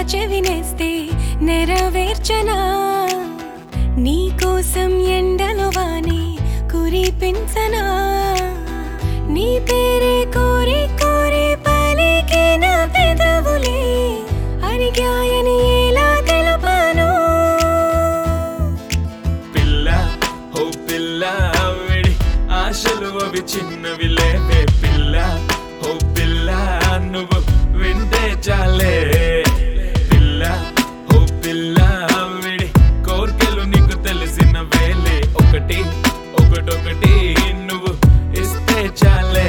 చెవినేస్తే నెరవేర్చనా నీకోసం ఎండలో వానే కురిపించనా నీ పేరే కోరి కోరి పలికిన పెదవులే అరిగాయని ఎలా తెలుపాను పిల్ల ఓ పిల్ల విడి ఆశలు అవి చిన్నవి లేవే పిల్ల ఓ పిల్ల నువ్వు వింటే చాలే పిల్ల ఓ పిల్ల విడి కోర్కెలు నీకు తెలిసిన వేలే ఒకటి ఒకటొకటి నువ్వు ఇస్తే చాలే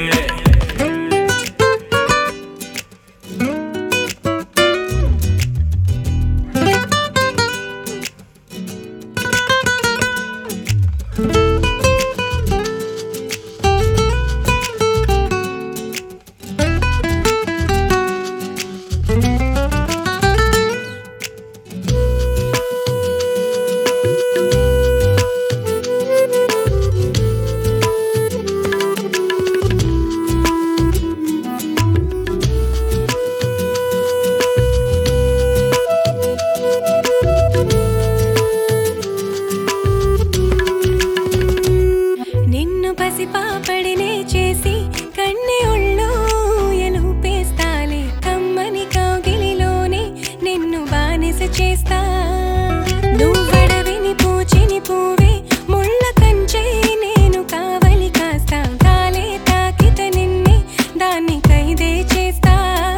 నిన్ను పసిపాపడినే చేసి కన్నె ఒళ్ళో ఎలుపేస్తాలే కమ్మని కౌగిలిలోనే నిన్ను బానిస చేస్తా నువ్వడవిని పూచిని పూవే ముళ్ళ కంచే నేను కావలి కాస్తా కాలే తాకిత నిన్నే దాన్ని ఖైదే చేస్తా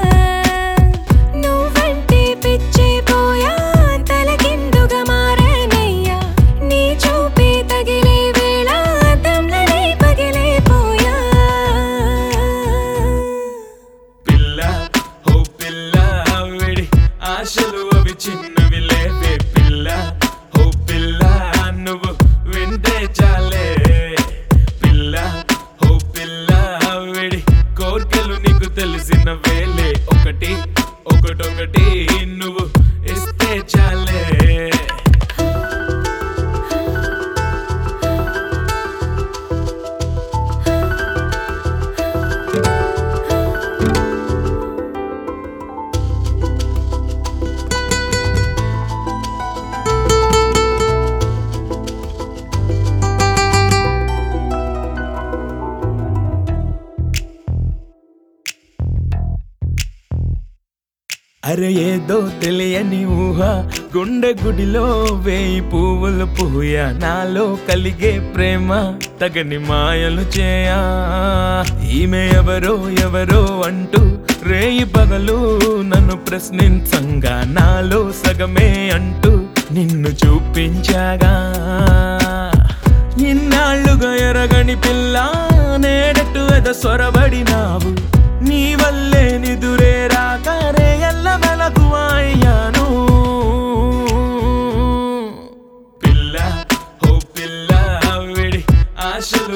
నువ్వంటే పిచ్చే పోయా తలకిందుగా మారనయ్యా నీ చూపే తగిలే వేళ అద్దంలనే పగిలే పోయా పిల్ల ఓ పిల్ల విడి ఆశలు అవి చిన్నవి లేవే పిల్ల ఓ పిల్ల నువ్వు వింటే చాలే పిల్ల ఓ పిల్ల విడి కోర్కెలు నీకు తెలిసిన వేలే ఒకటి ఒకటొకటి నువ్వు ఇస్తే చాలే అరే ఏదో తెలియని ఊహ గుండె గుడిలో వేయి పువ్వులు పూయ నాలో కలిగే ప్రేమ తగని మాయలు చేయా ఈమె ఎవరో ఎవరో అంటూ రేయి పగలు నన్ను ప్రశ్నించంగా నాలో సగమే అంటూ నిన్ను చూపించాగా ఇన్నాళ్ళుగా ఎరగని పిల్ల నేడటు ఎద సొరబడినావు నీ వల్లే నిదురే రాకరే ఎల్ల మెలకు అయ్యాను పిల్ల ఓ పిల్ల విడి ఆశలు